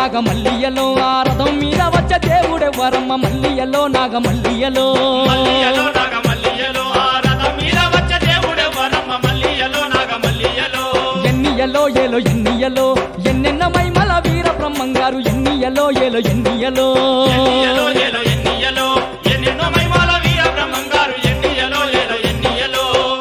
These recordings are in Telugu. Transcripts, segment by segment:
నాగమల్లియలో ఆ రథం మీద వచ్చ దేవుడెవ్వరమ్మ మల్లియలో నాగమల్లియలో మల్లియలో నాగ మల్లియలో ఆ రథం మీద వచ్చ దేవుడెవ్వరమ్మ మల్లియలో నాగ మల్లియలో ఎన్నియలో ఏలో ఎన్నియలో ఎన్నెన్న మైమల వీర బ్రహ్మంగారు ఎన్నియలో ఏలో ఎన్నియలో ఎన్నియలో ఏలో ఎన్నియలో ఎన్నెన్నో మైమాల వీర బ్రహ్మంగారు ఎన్నియలో ఏలో ఎన్నియలో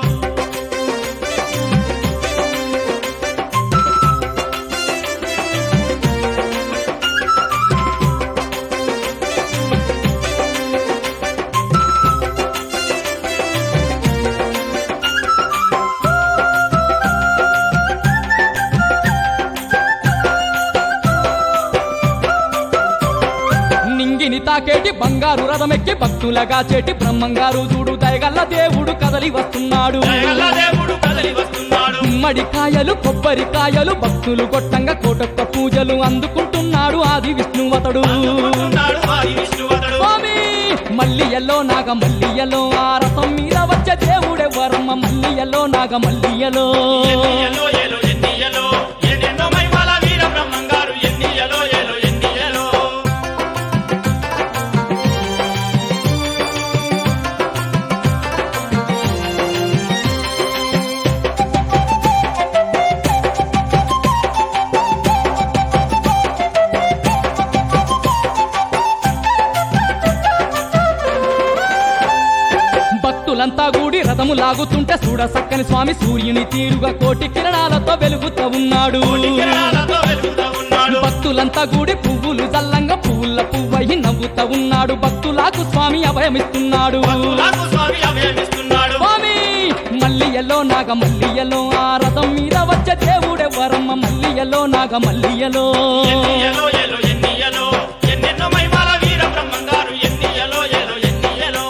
నింగిని తాకేటి బంగారు రథమెక్కి భక్తులగా చేటి బ్రహ్మంగారు చూడు దయగల్ల దేవుడు కదలి వస్తున్నాడు జయగల్ల దేవుడు కదలి వస్తున్నాడు గుమ్మడికాయలు కొబ్బరికాయలు భక్తులు కొట్టంగా కోటొక్క పూజలు అందుకుంటున్నాడు ఆది విష్ణువతడు అందుకుంటున్నాడు ఆది విష్ణువతుడు స్వామి మల్లియలో నాగ మల్లియలో ఆ రథం మీద వచ్చే దేవుడెవ్వరమ్మ మల్లియలో నాగ మల్లియలో ఎన్నియలో ఏలో ఎన్నియలో ఎన్నెన్నో మైమాల వీర బ్రహ్మంగారు ఎన్నియలో ఏలో ఎన్నియలో భక్తులంతా కూడి రథము లాగుతుంటే చూడ సక్కని స్వామి సూర్యుని తీరుగా కోటి కిరణాలతో వెలుగుతూ ఉన్నాడు కిరణాలతో వెలుగుతూ ఉన్నాడు భక్తులంతా కూడి పువ్వులు జల్లంగా పువ్వుల పువ్వయి నవ్వుతా ఉన్నాడు భక్తులకు స్వామి అభయమిస్తున్నాడు భక్తులకు స్వామి అభయమిస్తున్నాడు స్వామి మల్లియలో నాగ మల్లియలో ఆ రథం మీద వచ్చే దేవుడెవ్వరమ్మ మల్లియలో నాగ మల్లియలో ఎన్నియలో ఏలో ఎన్నియలో ఎన్నెన్నో మైమాల వీర బ్రహ్మంగారు ఎన్నియలో ఏలో ఎన్నియలో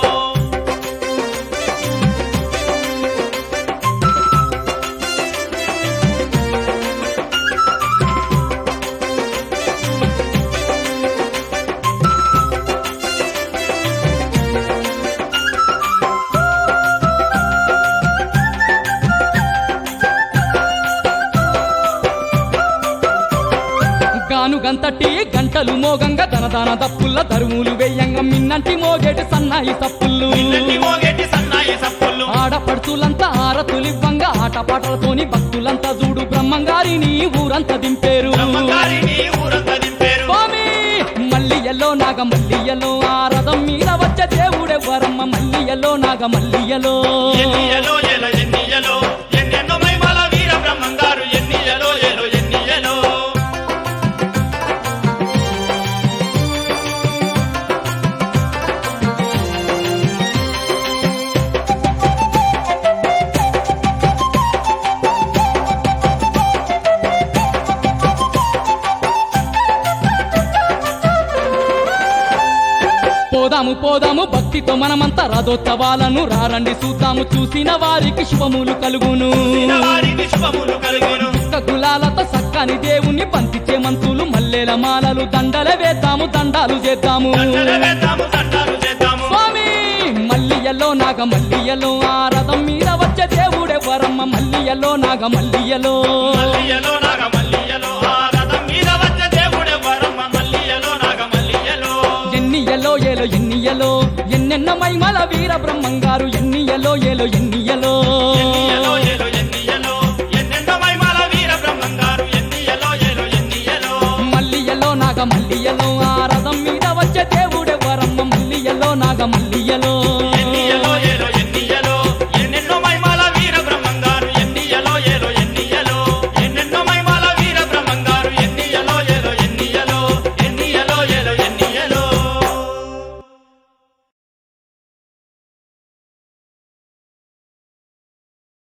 గానుగంతటి గంటలు మోగంగా దనదాన దప్పుల్ల దరువులు వేయంగా మిన్నంటి మోగేటి సన్నాయి తప్పుళ్ళు నిన్నటి మోగేటి సన్నాయి సప్పుళ్ళు ఆడపడుచులంతా ఆరతులివ్వంగా ఆటపాటలతోని భక్తులంతా చూడు బ్రహ్మంగారిని ఊరంతా దింపేరు బ్రహ్మంగారిని ఊరంతా దింపేరు స్వామి మల్లియలో నాగ మల్లియలో ఆ రథం మీద వచ్చే దేవుడెవ్వరమ్మ మల్లియలో నాగ మల్లియలో ఎన్నియలో ఏలో ఎన్నియలో ఎన్నెన్నో మైమాల వీర బ్రహ్మంగారు ఎన్నియలో ఏలో ఎన్నియలో పోదాము పోదాము భక్తితో మనమంతా రథోత్సవాలను రారండి చూద్దాము చూసిన వారికి శుభములు కలుగును వారి విశ్వములు కలుగును ఒక్క గులాలతో సక్కని దేవుణ్ణి పంపించే మంతులు మల్లెల మాలలు దండల వేద్దాము దండాలు చేద్దాము దండలు వేద్దాము దండాలు చేద్దాము స్వామి మల్లియలో నాగ మల్లియలో ఆ రథం మీద వచ్చే దేవుడెవ్వరమ్మ మల్లియలో నాగ మల్లియలో మల్లియలో నాగ మల్లియలో ఆ రథం మీద వచ్చ దేవుడెవ్వరమ్మ మల్లియలో నాగ మల్లియలో ఎన్నియలో ఏలో ఎన్నియలో ఎన్నెన్న మైమల వీర బ్రహ్మంగారు ఎన్నియలో ఏలో ఎన్నియలో